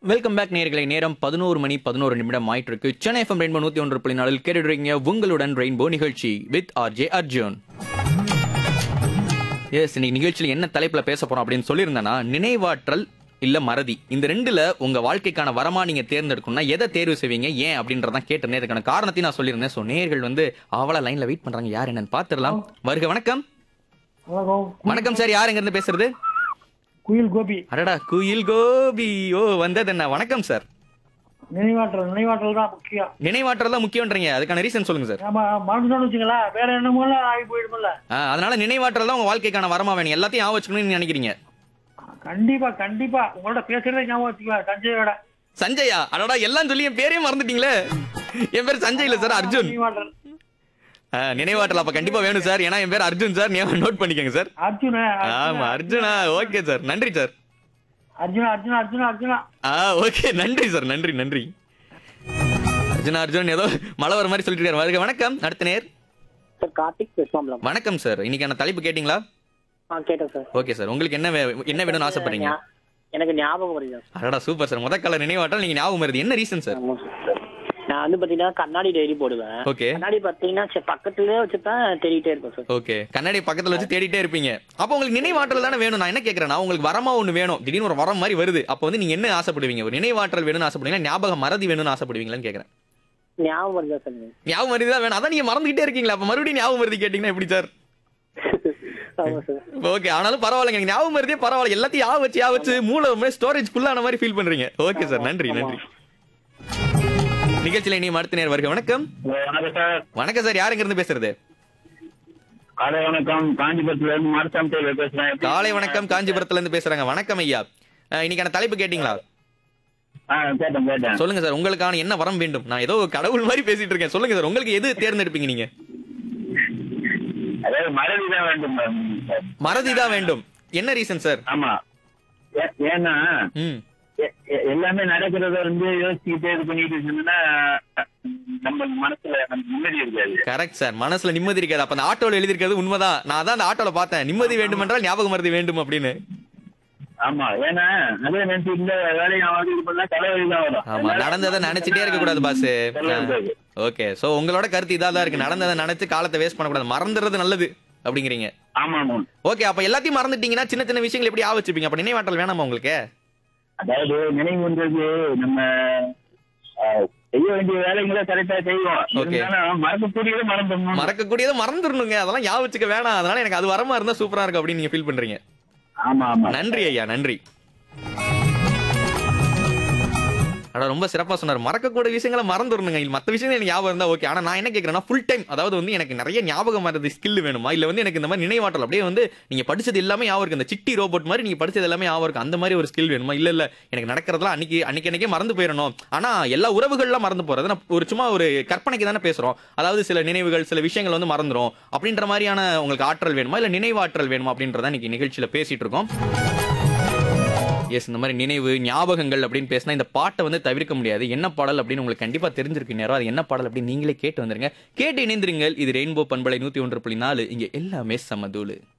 Welcome back நேர்களை நேரம் பதினோரு மணி பதினோரு நிமிடம் ஆயிட்டு இருக்கு சென்னை எஃப்எம் ரெயின்போ நூத்தி ஒன்று புள்ளி நாளில் கேட்டுடுறீங்க உங்களுடன் ரெயின்போ நிகழ்ச்சி வித் ஆர்ஜே அர்ஜுன் எஸ் இன்னைக்கு நிகழ்ச்சியில் என்ன தலைப்புல பேச போறோம் அப்படின்னு சொல்லியிருந்தேன்னா நினைவாற்றல் இல்ல மறதி இந்த ரெண்டுல உங்க வாழ்க்கைக்கான வரமா நீங்க தேர்ந்தெடுக்கணும்னா எதை தேர்வு செய்வீங்க ஏன் அப்படின்றதான் கேட்டிருந்தேன் இதுக்கான காரணத்தையும் நான் சொல்லியிருந்தேன் ஸோ நேர்கள் வந்து அவள லைன்ல வெயிட் பண்றாங்க யார் என்னன்னு பாத்துடலாம் வருக வணக்கம் ஹலோ வணக்கம் சார் யார் எங்க இருந்து பேசுறது குயில் கோபி அடடா குயில் கோபி ஓ வந்தது என்ன வணக்கம் சார் நினைவாற்றல் நினைவாற்றல் தான் முக்கியம் நினைவாற்றல் தான் முக்கியன்றீங்க அதுக்கான ரீசன் சொல்லுங்க சார் நம்ம மறந்துட்டோம்னு வச்சுங்களேன் வேற என்னமோ ஆகி போயிடுமில்ல ஆ, அதனால நினைவாற்றல் தான் உங்க வாழ்க்கைக்கான வரமா வேணும் எல்லாத்தையும் ஆ வச்சுக்கணும்னு நினைக்கிறீங்க கண்டிப்பா கண்டிப்பா உங்களோட பேசுறதே ஞாபகம் வச்சுக்குவேன் தஞ்சையோட சஞ்சயா அடடா எல்லாம் சொல்லி என் பேரே மறந்துட்டீங்களே என் பேர் சஞ்சய் இல்ல சார் அர்ஜுன் நினைவாற்றல் ஆ, நினைவாற்றல் அப்ப கண்டிப்பா வேணும் சார் ஏன்னா என் பேர் அர்ஜுன் சார் நீங்க நோட் பண்ணிக்கங்க சார் அர்ஜுன ஆமா அர்ஜுனா ஓகே சார் நன்றி சார் அர்ஜுனா அர்ஜுனா அர்ஜுனா அர்ஜுனா ஆ ஓகே நன்றி சார் நன்றி நன்றி அர்ஜுனா அர்ஜுன் ஏதோ மழை வர மாதிரி சொல்லிட்டு இருக்காரு வருக வணக்கம் அடுத்த நேர் சார் கார்த்திக் பேசுவாம்ல வணக்கம் சார் இன்னைக்கான தலைப்பு கேட்டிங்களா ஆ கேட்டேன் சார் ஓகே சார் உங்களுக்கு என்ன வே- என்ன வேணும்னு ஆசைப்படுறீங்க ஞா- எனக்கு ஞாபகம் வருது சார் அடடா சூப்பர் சார் முத கால நினைவாற்றல் நீங்க ஞாபகம் வருது என்ன ரீசன் சார் ஆமா சார். நான் வந்து பாத்தீங்கன்னா கண்ணாடி டெய்லி போடுவேன் ஓகே கண்ணாடி பாத்தீங்கன்னா சரி, பக்கத்துலயே வச்சுதான் தேடிட்டே இருக்கும் சார் ஓகே கண்ணாடி பக்கத்துல வச்சு தேடிட்டே இருப்பீங்க அப்போ உங்களுக்கு நினைவாற்றல் தானே வேணும் நான் என்ன கேக்குறேன்னா உங்களுக்கு வரமா ஒண்ணு வேணும் திடீர்னு ஒரு வரம் மாதிரி வருது அப்போ வந்து நீங்க என்ன ஆசைப்படுவீங்க ஒரு நினைவாற்றல் வேணும்னு ஆசைப்படுவீங்களா ஞாபகம் மறதி வேணும்னு ஆசைப்படுவீங்களான்னு கேக்குறேன் ஞாபகம் வருதா சார் ஞாபகம் மருதி தான் வேணும் அதான் நீங்க மறந்துகிட்டே இருக்கீங்களா அப்ப மறுபடியும் ஞாபகம் மருதி கேட்டீங்கன்னா எப்படி சார் ஆமா சார் ஓகே ஆனாலும் பரவாயில்லைங்க எனக்கு ஞாபகம் மருதியே பரவாயில்ல எல்லாத்தையும் யா வச்சு யா வச்சு மூளை ஸ்டோரேஜ் ஃபுல்லான மாதிரி ஃபீல் பண்றீங்க ஓகே சார் நன்றி நன்றி நிகழ்ச்சியில இனி அடுத்த நேர் வருக வணக்கம் வணக்கம் சார் வணக்கம் சார் யாருங்க இருந்து பேசுறது காலை வணக்கம் காஞ்சிபுரத்துல இருந்து மாரசாமி டெய்லர் பேசுறேன் எப்படி காலை இருக்கீங்க? வணக்கம் காஞ்சிபுரத்துல இருந்து பேசுறாங்க வணக்கம் ஐயா அஹ், இன்னைக்கான தலைப்பு கேட்டீங்களா ஆ கேட்டேன் கேட்டேன் சொல்லுங்க சார் உங்களுக்கான என்ன வரம் வேண்டும் நான் ஏதோ கடவுள் மாதிரி பேசிட்டு இருக்கேன் சொல்லுங்க சார் உங்களுக்கு எது தேர்ந்தெடுப்பீங்க நீங்க அதாவது மறதி தான் வேண்டும் மேம் சார். மறதி தான் வேண்டும் என்ன ரீசன் சார் ஆமா ஏ- ஏன்னா ம் எ- எ- எல்லாமே நடக்கிறத வந்து யோசிச்சுக்கிட்டே இது பண்ணிட்டு இருந்தோம்னா நம்ம மனசுல நம்ம நிம்மதி இருக்காது கரெக்ட் சார் மனசுல நிம்மதி இருக்காது அப்ப அந்த ஆட்டோல எழுதிருக்கிறது உண்மைதான் நான் தான் அந்த ஆட்டோல பார்த்தேன் நிம்மதி வேண்டும் என்றால் ஞாபகம் மறதி வேண்டும் அப்படின்னு ஆமா ஏன்னா அதே நினைச்சு இந்த வேலையை அவன் இது பண்ணா தலைவலி தான் வரும் ஆமா நடந்ததை நினைச்சிட்டே இருக்க கூடாது பாஸ் தலைவலி. ஓகே சோ உங்களோட கருத்து இதா தான் இருக்கு நடந்ததை நினைச்சு காலத்தை வேஸ்ட் பண்ணக்கூடாது மறந்துறது நல்லது அப்படிங்கிறீங்க ஆமா ஆமா ஓகே அப்ப எல்லாத்தையும் மறந்துட்டீங்கன்னா சின்ன சின்ன விஷயங்கள் எப்படி ஆ வச்சுப்பீங்க அப்ப நினைவாற்றல் வேணாமா உங்களுக்கு அதாவது நினைவுன்றது நம்ம அஹ், செய்ய வேண்டிய வேலைகளை கரெக்டா செய்வோம் Okay. இருந்தாலும் மறக்கக்கூடியதை மறந்துடணும் மறக்கக்கூடியதை மறந்துடணுங்க அதெல்லாம் யா வச்சுக்க வேணாம் அதனால எனக்கு அது வரமா இருந்தா சூப்பரா இருக்கும் அப்படின்னு நீங்க ஃபீல் பண்றீங்க ஆமா ஆமா நன்றி ஐயா நன்றி அட ரொம்ப சிறப்பா சொன்னார் மறக்கக்கூடிய விஷயங்களை மறந்துடணுங்க இல்ல மத்த விஷயங்கள் எனக்கு ஞாபகம் இருந்தா ஓகே ஆனா நான் என்ன கேக்குறேன்னா ஃபுல் டைம் அதாவது வந்து எனக்கு நிறைய ஞாபகம் மறதி ஸ்கில் வேணுமா இல்ல வந்து எனக்கு இந்த மாதிரி நினைவாற்றல் அப்படியே வந்து நீங்க படிச்சது எல்லாமே ஞாபகம் இருக்கு இந்த சிட்டி ரோபோட் மாதிரி நீங்க படிச்சது எல்லாமே ஞாபகம் இருக்கு அந்த மாதிரி ஒரு ஸ்கில் வேணுமா இல்ல இல்ல எனக்கு நடக்கிறதெல்லாம் அன்னைக்கு அன்னைக்கு அன்னைக்கே மறந்து போயிடணும் ஆனா எல்லா உறவுகள்லாம் மறந்து போறது நான் ஒரு சும்மா ஒரு கற்பனைக்கு தானே பேசுறோம் அதாவது சில நினைவுகள் சில விஷயங்கள் வந்து மறந்துரும் அப்படின்ற மாதிரியான உங்களுக்கு ஆற்றல் வேணுமா இல்ல நினைவாற்றல் வேணுமா அப்படின்றத இன்னைக்கு நிகழ்ச்சியில பேசிட்டு இருக்கோம் எஸ் இந்த மாதிரி நினைவு ஞாபகங்கள் அப்படின்னு பேசினா இந்த பாட்டை வந்து தவிர்க்க முடியாது என்ன பாடல் அப்படின்னு உங்களுக்கு கண்டிப்பா தெரிஞ்சிருக்கு நேரம் அது என்ன பாடல் அப்படின்னு நீங்களே கேட்டு வந்துருங்க கேட்டு இணைந்திருங்கள் இது ரெயின்போ பண்பலை நூத்தி ஒன்று புள்ளி நாலு இங்க எல்லாமே சமதூளு